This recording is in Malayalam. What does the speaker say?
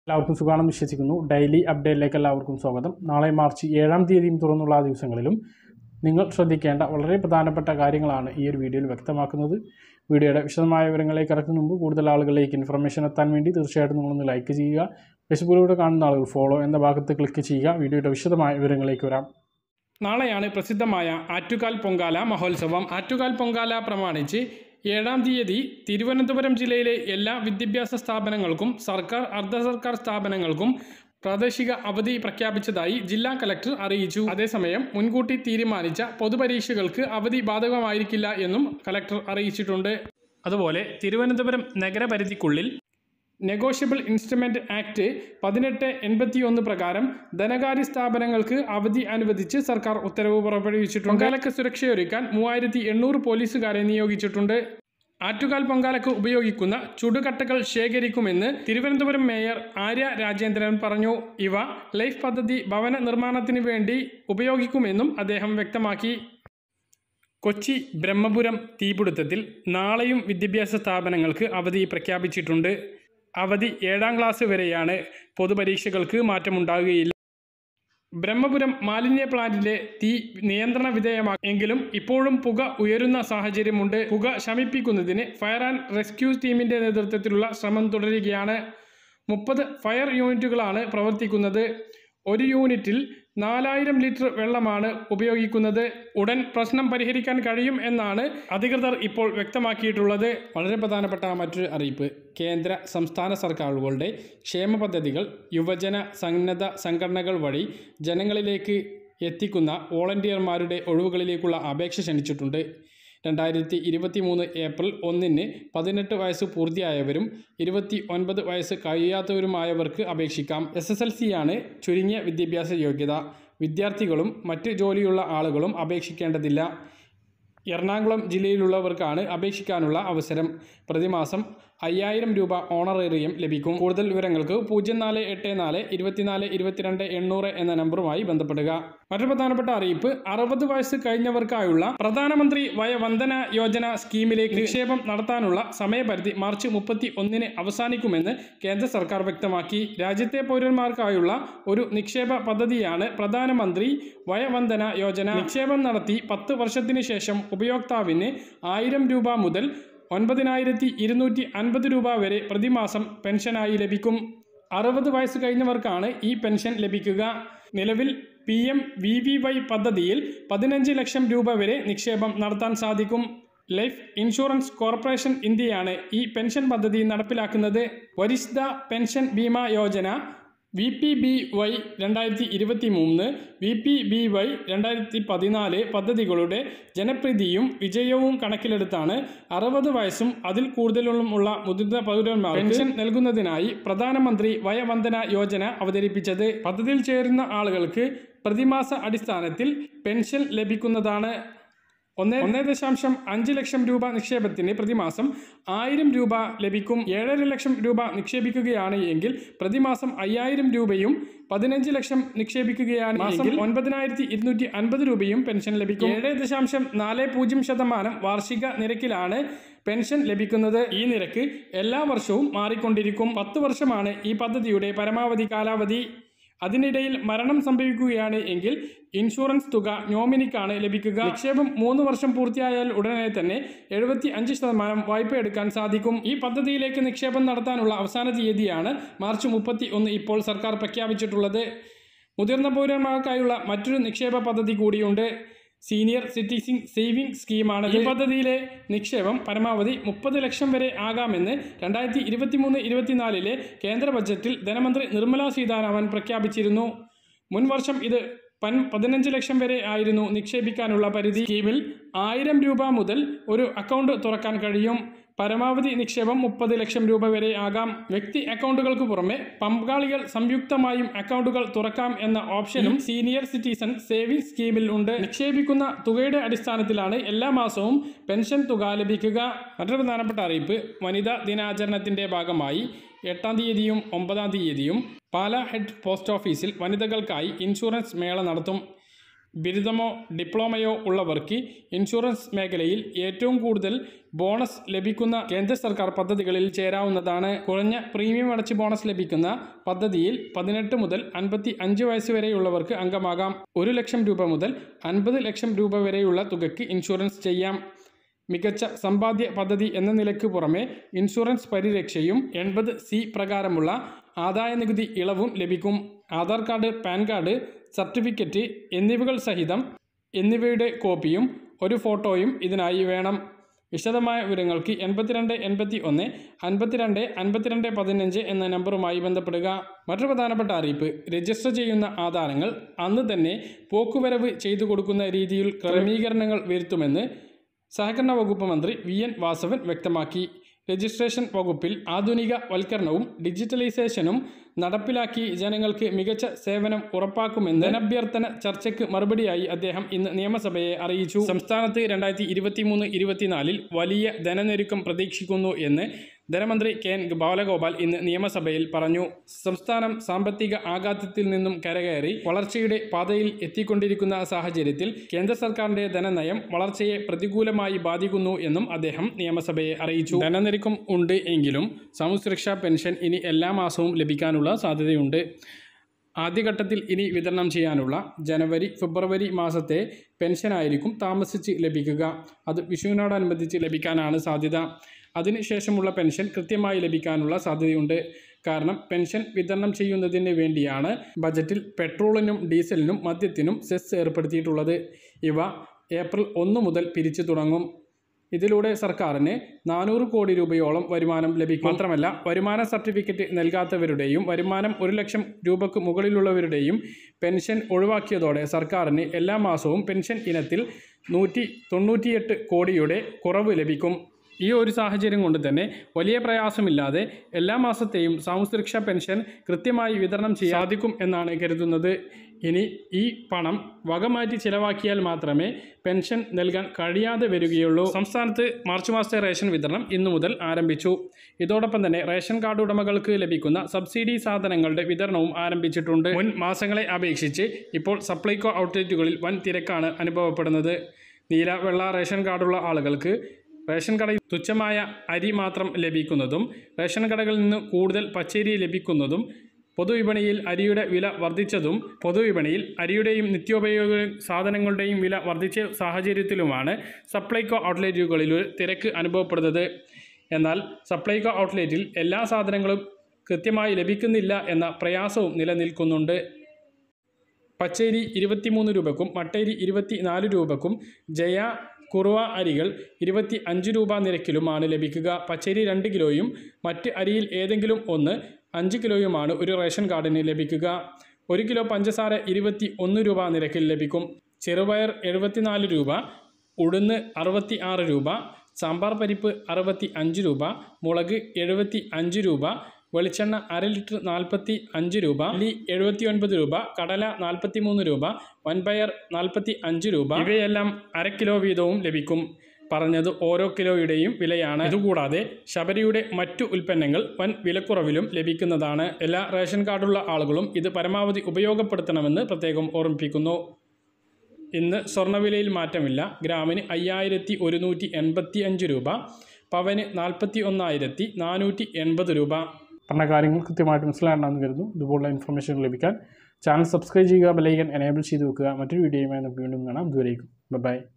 എല്ലാവർക്കും സുഖാണെന്ന് വിശ്വസിക്കുന്നു ഡെയിലി അപ്ഡേറ്റിലേക്ക് എല്ലാവർക്കും സ്വാഗതം നാളെ മാർച്ച് ഏഴാം തീയതിയും തുറന്നുള്ള ദിവസങ്ങളിലും നിങ്ങൾ ശ്രദ്ധിക്കേണ്ട വളരെ പ്രധാനപ്പെട്ട കാര്യങ്ങളാണ് ഈ ഒരു വീഡിയോയിൽ വ്യക്തമാക്കുന്നത് വീഡിയോയുടെ വിശദമായ വിവരങ്ങളിലേക്ക് ഇറക്കുന്ന മുമ്പ് കൂടുതൽ ആളുകളിലേക്ക് ഇൻഫർമേഷൻ എത്താൻ വേണ്ടി തീർച്ചയായിട്ടും നിങ്ങളൊന്ന് ലൈക്ക് ചെയ്യുക ഫേസ്ബുക്കിലൂടെ കാണുന്ന ആളുകൾ ഫോളോ എന്ന ഭാഗത്ത് ക്ലിക്ക് ചെയ്യുക വീഡിയോയുടെ വിശദമായ വിവരങ്ങളിലേക്ക് വരാം നാളെയാണ് പ്രസിദ്ധമായ ആറ്റുകാൽ പൊങ്കാല മഹോത്സവം ആറ്റുകാൽ പൊങ്കാല പ്രമാണിച്ച് ഏഴാം തീയതി തിരുവനന്തപുരം ജില്ലയിലെ എല്ലാ വിദ്യാഭ്യാസ സ്ഥാപനങ്ങൾക്കും സർക്കാർ അർദ്ധ സർക്കാർ സ്ഥാപനങ്ങൾക്കും പ്രാദേശിക അവധി പ്രഖ്യാപിച്ചതായി ജില്ലാ കലക്ടർ അറിയിച്ചു അതേസമയം മുൻകൂട്ടി തീരുമാനിച്ച പൊതുപരീക്ഷകൾക്ക് അവധി ബാധകമായിരിക്കില്ല എന്നും കലക്ടർ അറിയിച്ചിട്ടുണ്ട് അതുപോലെ തിരുവനന്തപുരം നഗരപരിധിക്കുള്ളിൽ നെഗോഷ്യബിൾ ഇൻസ്ട്രുമെന്റ് ആക്ട് പതിനെട്ട് എൺപത്തിയൊന്ന് പ്രകാരം ധനകാര്യ സ്ഥാപനങ്ങൾക്ക് അവധി അനുവദിച്ച് സർക്കാർ ഉത്തരവ് പുറപ്പെടുവിച്ചിട്ടുണ്ട് പൊങ്കാലയ്ക്ക് സുരക്ഷയൊരുക്കാൻ മൂവായിരത്തി എണ്ണൂറ് പോലീസുകാരെ നിയോഗിച്ചിട്ടുണ്ട് ആറ്റുകാൽ പൊങ്കാലയ്ക്ക് ഉപയോഗിക്കുന്ന ചുടുകട്ടകൾ ശേഖരിക്കുമെന്ന് തിരുവനന്തപുരം മേയർ ആര്യ രാജേന്ദ്രൻ പറഞ്ഞു ഇവ ലൈഫ് പദ്ധതി ഭവന നിർമ്മാണത്തിന് വേണ്ടി ഉപയോഗിക്കുമെന്നും അദ്ദേഹം വ്യക്തമാക്കി കൊച്ചി ബ്രഹ്മപുരം തീപിടുത്തത്തിൽ നാളെയും വിദ്യാഭ്യാസ സ്ഥാപനങ്ങൾക്ക് അവധി പ്രഖ്യാപിച്ചിട്ടുണ്ട് അവധി ഏഴാം ക്ലാസ് വരെയാണ് പൊതുപരീക്ഷകൾക്ക് മാറ്റമുണ്ടാകുകയില്ല ബ്രഹ്മപുരം മാലിന്യ പ്ലാന്റിലെ തീ നിയന്ത്രണ വിധേയമാക്കി എങ്കിലും ഇപ്പോഴും പുക ഉയരുന്ന സാഹചര്യമുണ്ട് പുക ശമിപ്പിക്കുന്നതിന് ഫയർ ആൻഡ് റെസ്ക്യൂ ടീമിന്റെ നേതൃത്വത്തിലുള്ള ശ്രമം തുടരുകയാണ് മുപ്പത് ഫയർ യൂണിറ്റുകളാണ് പ്രവർത്തിക്കുന്നത് ഒരു യൂണിറ്റിൽ നാലായിരം ലിറ്റർ വെള്ളമാണ് ഉപയോഗിക്കുന്നത് ഉടൻ പ്രശ്നം പരിഹരിക്കാൻ കഴിയും എന്നാണ് അധികൃതർ ഇപ്പോൾ വ്യക്തമാക്കിയിട്ടുള്ളത് വളരെ പ്രധാനപ്പെട്ട മറ്റൊരു അറിയിപ്പ് കേന്ദ്ര സംസ്ഥാന സർക്കാരുകളുടെ ക്ഷേമ പദ്ധതികൾ യുവജന സന്നദ്ധ സംഘടനകൾ വഴി ജനങ്ങളിലേക്ക് എത്തിക്കുന്ന വോളണ്ടിയർമാരുടെ ഒഴിവുകളിലേക്കുള്ള അപേക്ഷ ക്ഷണിച്ചിട്ടുണ്ട് രണ്ടായിരത്തി ഇരുപത്തി മൂന്ന് ഏപ്രിൽ ഒന്നിന് പതിനെട്ട് വയസ്സ് പൂർത്തിയായവരും ഇരുപത്തി ഒൻപത് വയസ്സ് കഴിയാത്തവരുമായവർക്ക് അപേക്ഷിക്കാം എസ് എസ് എൽ സിയാണ് ചുരുങ്ങിയ വിദ്യാഭ്യാസ യോഗ്യത വിദ്യാർത്ഥികളും മറ്റ് ജോലിയുള്ള ആളുകളും അപേക്ഷിക്കേണ്ടതില്ല എറണാകുളം ജില്ലയിലുള്ളവർക്കാണ് അപേക്ഷിക്കാനുള്ള അവസരം പ്രതിമാസം അയ്യായിരം രൂപ ഓണറേറിയം ലഭിക്കും കൂടുതൽ വിവരങ്ങൾക്ക് പൂജ്യം നാല് എട്ട് നാല് ഇരുപത്തിനാല് ഇരുപത്തിരണ്ട് എണ്ണൂറ് എന്ന നമ്പറുമായി ബന്ധപ്പെടുക മറ്റൊരു പ്രധാനപ്പെട്ട അറിയിപ്പ് അറുപത് വയസ്സ് കഴിഞ്ഞവർക്കായുള്ള പ്രധാനമന്ത്രി വയവന്ദന യോജന സ്കീമിലേക്ക് നിക്ഷേപം നടത്താനുള്ള സമയപരിധി മാർച്ച് മുപ്പത്തി ഒന്നിന് അവസാനിക്കുമെന്ന് കേന്ദ്ര സർക്കാർ വ്യക്തമാക്കി രാജ്യത്തെ പൗരന്മാർക്കായുള്ള ഒരു നിക്ഷേപ പദ്ധതിയാണ് പ്രധാനമന്ത്രി വയവന്ദന യോജന നിക്ഷേപം നടത്തി പത്ത് വർഷത്തിന് ശേഷം ഉപയോക്താവിന് ആയിരം രൂപ മുതൽ ഒൻപതിനായിരത്തി ഇരുന്നൂറ്റി അൻപത് രൂപ വരെ പ്രതിമാസം പെൻഷനായി ലഭിക്കും അറുപത് വയസ്സ് കഴിഞ്ഞവർക്കാണ് ഈ പെൻഷൻ ലഭിക്കുക നിലവിൽ P M V V Y പദ്ധതിയിൽ പതിനഞ്ച് ലക്ഷം രൂപ വരെ നിക്ഷേപം നടത്താൻ സാധിക്കും ലൈഫ് ഇൻഷുറൻസ് കോർപ്പറേഷൻ ഇന്ത്യയാണ് ഈ പെൻഷൻ പദ്ധതി നടപ്പിലാക്കുന്നത് Varishtha pension Bima Yojana V P B Y രണ്ടായിരത്തി ഇരുപത്തി മൂന്ന് വി പി ബി വൈ രണ്ടായിരത്തി പതിനാല് പദ്ധതികളുടെ ജനപ്രീതിയും വിജയവും കണക്കിലെടുത്താണ് അറുപത് വയസ്സും അതിൽ കൂടുതലുമുള്ള മുതിർന്ന പൗരന്മാർക്ക് പെൻഷൻ നൽകുന്നതിനായി പ്രധാനമന്ത്രി വയവന്ദന യോജന അവതരിപ്പിച്ചത് പദ്ധതിയിൽ ചേരുന്ന ആളുകൾക്ക് പ്രതിമാസ അടിസ്ഥാനത്തിൽ പെൻഷൻ ലഭിക്കുന്നതാണ് ഒന്ന് ഒന്ന് ദശാംശം അഞ്ച് ലക്ഷം രൂപ നിക്ഷേപത്തിന് പ്രതിമാസം ആയിരം രൂപ ലഭിക്കും ഏഴര ലക്ഷം രൂപ നിക്ഷേപിക്കുകയാണ് എങ്കിൽ പ്രതിമാസം അയ്യായിരം രൂപയും പതിനഞ്ച് ലക്ഷം നിക്ഷേപിക്കുകയാണ് മാസം ഒൻപതിനായിരത്തി ഇരുന്നൂറ്റി അൻപത് രൂപയും പെൻഷൻ ലഭിക്കും ഏഴ് ദശാംശം നാല് പൂജ്യം ശതമാനം വാർഷിക നിരക്കിലാണ് പെൻഷൻ ലഭിക്കുന്നത് ഈ നിരക്ക് എല്ലാ വർഷവും മാറിക്കൊണ്ടിരിക്കും പത്ത് വർഷമാണ് ഈ പദ്ധതിയുടെ പരമാവധി കാലാവധി അതിനിടയിൽ മരണം സംഭവിക്കുകയാണ് എങ്കിൽ ഇൻഷുറൻസ് തുക നോമിനിക്കാണ് ലഭിക്കുക നിക്ഷേപം മൂന്ന് വർഷം പൂർത്തിയായാൽ ഉടനെ തന്നെ എഴുപത്തി അഞ്ച് ശതമാനം വായ്പ എടുക്കാൻ സാധിക്കും ഈ പദ്ധതിയിലേക്ക് നിക്ഷേപം നടത്താനുള്ള അവസാന തീയതിയാണ് മാർച്ച് മുപ്പത്തി ഒന്ന് ഇപ്പോൾ സർക്കാർ പ്രഖ്യാപിച്ചിട്ടുള്ളത് മുതിർന്ന പൗരന്മാർക്കായുള്ള മറ്റൊരു നിക്ഷേപ പദ്ധതി കൂടിയുണ്ട് സീനിയർ സിറ്റിസൺ സേവിംഗ് സ്കീമാണ് ഈ പദ്ധതിയിലെ നിക്ഷേപം പരമാവധി മുപ്പത് ലക്ഷം വരെ ആകാമെന്ന് രണ്ടായിരത്തി ഇരുപത്തി മൂന്ന് ഇരുപത്തിനാലിലെ കേന്ദ്ര ബജറ്റിൽ ധനമന്ത്രി നിർമ്മലാ സീതാരാമൻ പ്രഖ്യാപിച്ചിരുന്നു മുൻ വർഷം ഇത് പൻ പതിനഞ്ച് ലക്ഷം വരെ ആയിരുന്നു നിക്ഷേപിക്കാനുള്ള പരിധി സ്കീമിൽ ആയിരം രൂപ മുതൽ ഒരു അക്കൗണ്ട് തുറക്കാൻ കഴിയും പരമാവധി നിക്ഷേപം മുപ്പത് ലക്ഷം രൂപ വരെ ആകാം വ്യക്തി അക്കൗണ്ടുകൾക്ക് പുറമെ പങ്കാളികൾ സംയുക്തമായും അക്കൗണ്ടുകൾ തുറക്കാം എന്ന ഓപ്ഷനും സീനിയർ സിറ്റിസൺ സേവിംഗ് സ്കീമിൽ ഉണ്ട് നിക്ഷേപിക്കുന്ന തുകയുടെ അടിസ്ഥാനത്തിലാണ് എല്ലാ മാസവും പെൻഷൻ തുക ലഭിക്കുക മറ്റൊരു പ്രധാനപ്പെട്ട അറിയിപ്പ് വനിതാ ദിനാചരണത്തിന്റെ ഭാഗമായി എട്ടാം തീയതിയും ഒമ്പതാം തീയതിയും പാല ഹെഡ് പോസ്റ്റ് ഓഫീസിൽ വനിതകൾക്കായി ഇൻഷുറൻസ് മേള നടത്തും ബിരുദമോ ഡിപ്ലോമയോ ഉള്ളവർക്ക് ഇൻഷുറൻസ് മേഖലയിൽ ഏറ്റവും കൂടുതൽ ബോണസ് ലഭിക്കുന്ന കേന്ദ്ര സർക്കാർ പദ്ധതികളിൽ ചേരാവുന്നതാണ് കുറഞ്ഞ പ്രീമിയം അടച്ച് ബോണസ് ലഭിക്കുന്ന പദ്ധതിയിൽ പതിനെട്ട് മുതൽ അൻപത്തി അഞ്ച് വയസ്സ് വരെയുള്ളവർക്ക് അംഗമാകാം ഒരു ലക്ഷം രൂപ മുതൽ അൻപത് ലക്ഷം രൂപ വരെയുള്ള തുകയ്ക്ക് ഇൻഷുറൻസ് ചെയ്യാം മികച്ച സമ്പാദ്യ പദ്ധതി എന്ന നിലയ്ക്ക് പുറമെ ഇൻഷുറൻസ് പരിരക്ഷയും എൺപത് സി പ്രകാരമുള്ള ആദായ നികുതി ഇളവും ലഭിക്കും Aadhaar card PAN card certificate എന്നിവകൾ സഹിതം എന്നിവയുടെ കോപ്പിയും ഒരു ഫോട്ടോയും ഇതിനായി വേണം വിശദമായ വിവരങ്ങൾക്ക് എൺപത്തിരണ്ട് എൺപത്തി ഒന്ന് അൻപത്തിരണ്ട് അൻപത്തിരണ്ട് പതിനഞ്ച് എന്ന നമ്പറുമായി ബന്ധപ്പെടുക മറ്റൊരു പ്രധാനപ്പെട്ട അറിയിപ്പ് രജിസ്റ്റർ ചെയ്യുന്ന ആധാരങ്ങൾ അന്ന് തന്നെ പോക്കുവരവ് ചെയ്തു കൊടുക്കുന്ന രീതിയിൽ ക്രമീകരണങ്ങൾ വരുത്തുമെന്ന് സഹകരണ വകുപ്പ് മന്ത്രി വി എൻ വാസവൻ വ്യക്തമാക്കി രജിസ്ട്രേഷൻ വകുപ്പിൽ ആധുനിക വൽക്കരണവും ഡിജിറ്റലൈസേഷനും നടപ്പിലാക്കി ജനങ്ങൾക്ക് മികച്ച സേവനം ഉറപ്പാക്കുമെന്ന് ധനഭ്യർത്ഥന ചർച്ചയ്ക്ക് മറുപടിയായി അദ്ദേഹം ഇന്ന് നിയമസഭയെ അറിയിച്ചു സംസ്ഥാനത്ത് രണ്ടായിരത്തി ഇരുപത്തിമൂന്ന് ഇരുപത്തിനാലിൽ വലിയ ധനനെരുക്കം പ്രതീക്ഷിക്കുന്നു എന്ന് ധനമന്ത്രി കെ എൻ ബാലഗോപാൽ ഇന്ന് നിയമസഭയിൽ പറഞ്ഞു സംസ്ഥാനം സാമ്പത്തിക ആഘാതത്തിൽ നിന്നും കരകയറി വളർച്ചയുടെ പാതയിൽ എത്തിക്കൊണ്ടിരിക്കുന്ന സാഹചര്യത്തിൽ കേന്ദ്ര സർക്കാരിന്റെ ധനനയം വളർച്ചയെ പ്രതികൂലമായി ബാധിക്കുന്നു എന്നും അദ്ദേഹം നിയമസഭയെ അറിയിച്ചു ധനനിരക്കം ഉണ്ട് എങ്കിലും സാമൂഹ്യസുരക്ഷാ പെൻഷൻ ഇനി എല്ലാ മാസവും ലഭിക്കാനുള്ള സാധ്യതയുണ്ട് ആദ്യഘട്ടത്തിൽ ഇനി വിതരണം ചെയ്യാനുള്ള ജനുവരി ഫെബ്രുവരി മാസത്തെ പെൻഷനായിരിക്കും താമസിച്ച് ലഭിക്കുക അത് വിഷുവിനോടനുബന്ധിച്ച് ലഭിക്കാനാണ് സാധ്യത അതിനുശേഷമുള്ള പെൻഷൻ കൃത്യമായി ലഭിക്കാനുള്ള സാധ്യതയുണ്ട് കാരണം പെൻഷൻ വിതരണം ചെയ്യുന്നതിന് വേണ്ടിയാണ് ബജറ്റിൽ പെട്രോളിനും ഡീസലിനും മദ്യത്തിനും സെസ് ഏർപ്പെടുത്തിയിട്ടുള്ളത് ഇവ ഏപ്രിൽ ഒന്ന് മുതൽ പിരിച്ചു തുടങ്ങും ഇതിലൂടെ സർക്കാരിന് നാനൂറ് കോടി രൂപയോളം വരുമാനം ലഭിക്കും മാത്രമല്ല വരുമാന സർട്ടിഫിക്കറ്റ് നൽകാത്തവരുടെയും വരുമാനം ഒരു ലക്ഷം രൂപക്ക് മുകളിലുള്ളവരുടെയും പെൻഷൻ ഒഴിവാക്കിയതോടെ സർക്കാരിന് എല്ലാ മാസവും പെൻഷൻ ഇനത്തിൽ നൂറ്റി തൊണ്ണൂറ്റിയെട്ട് കോടിയുടെ കുറവ് ലഭിക്കും ഈ ഒരു സാഹചര്യം കൊണ്ട് തന്നെ വലിയ പ്രയാസമില്ലാതെ എല്ലാ മാസത്തെയും സാമൂഹ്യസുരക്ഷാ പെൻഷൻ കൃത്യമായി വിതരണം ചെയ്യാൻ സാധിക്കും എന്നാണ് കരുതുന്നത് ഇനി ഈ പണം വകമാറ്റി ചിലവാക്കിയാൽ മാത്രമേ പെൻഷൻ നൽകാൻ കഴിയാതെ വരികയുള്ളൂ സംസ്ഥാനത്ത് മാർച്ച് മാസത്തെ റേഷൻ വിതരണം ഇന്നു മുതൽ ആരംഭിച്ചു ഇതോടൊപ്പം തന്നെ റേഷൻ കാർഡ് ഉടമകൾക്ക് ലഭിക്കുന്ന സബ്സിഡി സാധനങ്ങളുടെ വിതരണവും ആരംഭിച്ചിട്ടുണ്ട് മുൻ മാസങ്ങളെ അപേക്ഷിച്ച് ഇപ്പോൾ സപ്ലൈകോ ഔട്ട്ലെറ്റുകളിൽ വൻ തിരക്കാണ് അനുഭവപ്പെടുന്നത് നീല വെള്ള റേഷൻ കാർഡുള്ള ആളുകൾക്ക് റേഷൻ കടയിൽ തുച്ഛമായ അരി മാത്രം ലഭിക്കുന്നതും റേഷൻ കടകളിൽ നിന്ന് കൂടുതൽ പച്ചരി ലഭിക്കുന്നതും പൊതുവിപണിയിൽ അരിയുടെ വില വർദ്ധിച്ചതും പൊതുവിപണിയിൽ അരിയുടെയും നിത്യോപയോഗ സാധനങ്ങളുടെയും വില വർദ്ധിച്ച സാഹചര്യത്തിലുമാണ് സപ്ലൈകോ ഔട്ട്ലെറ്റുകളിൽ ഒരു തിരക്ക് അനുഭവപ്പെടുന്നത് എന്നാൽ സപ്ലൈകോ ഔട്ട്ലെറ്റിൽ എല്ലാ സാധനങ്ങളും കൃത്യമായി ലഭിക്കുന്നില്ല എന്ന പ്രയാസവും നിലനിൽക്കുന്നുണ്ട് പച്ചരി ഇരുപത്തിമൂന്ന് രൂപക്കും മട്ടരി ഇരുപത്തി നാല് രൂപക്കും ജയ കുറുവ അരികൾ ഇരുപത്തി അഞ്ച് രൂപ നിരക്കിലുമാണ് ലഭിക്കുക പച്ചരി രണ്ട് കിലോയും മറ്റ് അരിയിൽ ഏതെങ്കിലും ഒന്ന് അഞ്ച് കിലോയുമാണ് ഒരു റേഷൻ കാർഡിന് ലഭിക്കുക ഒരു കിലോ പഞ്ചസാര ഇരുപത്തി ഒന്ന് രൂപ നിരക്കിൽ ലഭിക്കും ചെറുപയർ എഴുപത്തിനാല് രൂപ ഉഴുന്ന് അറുപത്തി ആറ് രൂപ സാമ്പാർ പരിപ്പ് അറുപത്തി അഞ്ച് രൂപ മുളക് എഴുപത്തി അഞ്ച് രൂപ വെളിച്ചെണ്ണ അര ലിറ്റർ നാൽപ്പത്തി അഞ്ച് രൂപ ഉള്ളി എഴുപത്തി ഒൻപത് രൂപ കടല നാൽപ്പത്തി മൂന്ന് രൂപ വൻപയർ നാൽപ്പത്തി അഞ്ച് രൂപ ഇവയെല്ലാം അര കിലോ വീതവും ലഭിക്കും പറഞ്ഞത് ഓരോ കിലോയുടെയും വിലയാണ് ഇതുകൂടാതെ ശബരിയുടെ മറ്റു ഉൽപ്പന്നങ്ങൾ വൻ വിലക്കുറവിലും ലഭിക്കുന്നതാണ് എല്ലാ റേഷൻ കാർഡുള്ള ആളുകളും ഇത് പരമാവധി ഉപയോഗപ്പെടുത്തണമെന്ന് പ്രത്യേകം ഓർമ്മിപ്പിക്കുന്നു ഇന്ന് സ്വർണ്ണവിലയിൽ മാറ്റമില്ല ഗ്രാമിന് അയ്യായിരത്തി ഒരുന്നൂറ്റി എൺപത്തി അഞ്ച് രൂപ പവന് നാൽപ്പത്തി ഒന്നായിരത്തി നാനൂറ്റി എൺപത് രൂപ പറഞ്ഞ കാര്യങ്ങൾ കൃത്യമായിട്ട് മനസ്സിലാകണമെന്ന് കരുതുന്നു ഇതുപോലുള്ള ഇൻഫർമേഷൻ ലഭിക്കാൻ ചാനൽ സബ്സ്ക്രൈബ് ചെയ്യുക ബെലൈക്കൻ എനേബിൾ ചെയ്ത് വെക്കുക മറ്റൊരു വീഡിയോയുമായി നമുക്ക് വീണ്ടും കാണാം ഇതുവരേക്കും ബൈ